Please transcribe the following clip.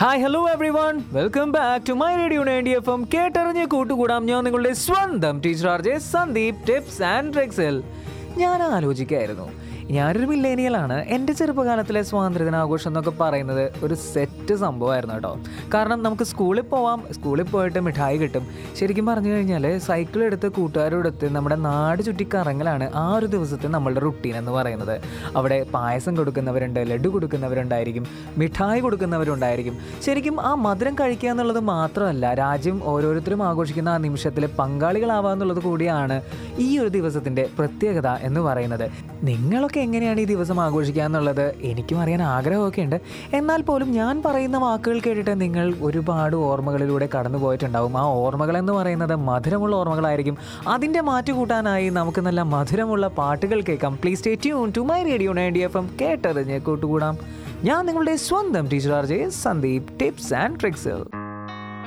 hi hello everyone welcome back to my radio ninety F M കേട്ടറിഞ്ഞ് കൂട്ടുകൂടാം ഞാൻ നിങ്ങളുടെ സ്വന്തം teacher R J Sandeep tips and ട്രിക്സിൽ ഞാൻ ആലോചിക്കായിരുന്നു ഞാനൊരു മില്ലേനിയലാണ് എൻ്റെ ചെറുപ്പകാലത്തിലെ സ്വാതന്ത്ര്യദിനാഘോഷം എന്നൊക്കെ പറയുന്നത് ഒരു സെറ്റ് സംഭവമായിരുന്നു കേട്ടോ കാരണം നമുക്ക് സ്കൂളിൽ പോവാം സ്കൂളിൽ പോയിട്ട് മിഠായി കിട്ടും ശരിക്കും പറഞ്ഞു കഴിഞ്ഞാൽ സൈക്കിൾ എടുത്ത് കൂട്ടുകാരോടൊത്ത് നമ്മുടെ നാട് ചുറ്റി കറങ്ങലാണ് ആ ഒരു ദിവസത്തെ നമ്മളുടെ റുട്ടീൻ എന്ന് പറയുന്നത് അവിടെ പായസം കൊടുക്കുന്നവരുണ്ട് ലഡു കൊടുക്കുന്നവരുണ്ടായിരിക്കും മിഠായി കൊടുക്കുന്നവരുണ്ടായിരിക്കും ശരിക്കും ആ മധുരം കഴിക്കുക എന്നുള്ളത് മാത്രമല്ല രാജ്യം ഓരോരുത്തരും ആഘോഷിക്കുന്ന ആ നിമിഷത്തിൽ പങ്കാളികളാവുക എന്നുള്ളത് കൂടിയാണ് ഈ ഒരു ദിവസത്തിൻ്റെ പ്രത്യേകത എന്ന് പറയുന്നത് നിങ്ങളൊക്കെ എങ്ങനെയാണ് ഈ ദിവസം ആഘോഷിക്കുക എന്നുള്ളത് എനിക്കും അറിയാൻ ആഗ്രഹമൊക്കെ ഉണ്ട് എന്നാൽ പോലും ഞാൻ പറയുന്ന വാക്കുകൾ കേട്ടിട്ട് നിങ്ങൾ ഒരുപാട് ഓർമ്മകളിലൂടെ കടന്നു പോയിട്ടുണ്ടാവും ആ ഓർമ്മകൾ എന്ന് പറയുന്നത് മധുരമുള്ള ഓർമ്മകളായിരിക്കും അതിൻ്റെ മാറ്റുകൂട്ടാനായി നമുക്ക് നല്ല മധുരമുള്ള പാട്ടുകൾ കേൾക്കാം please stay tune to my radio ninety F M കേട്ടറിഞ്ഞ് കൂട്ടുകൂടാം ഞാൻ നിങ്ങളുടെ സ്വന്തം teacher R J Sandeep tips and tricks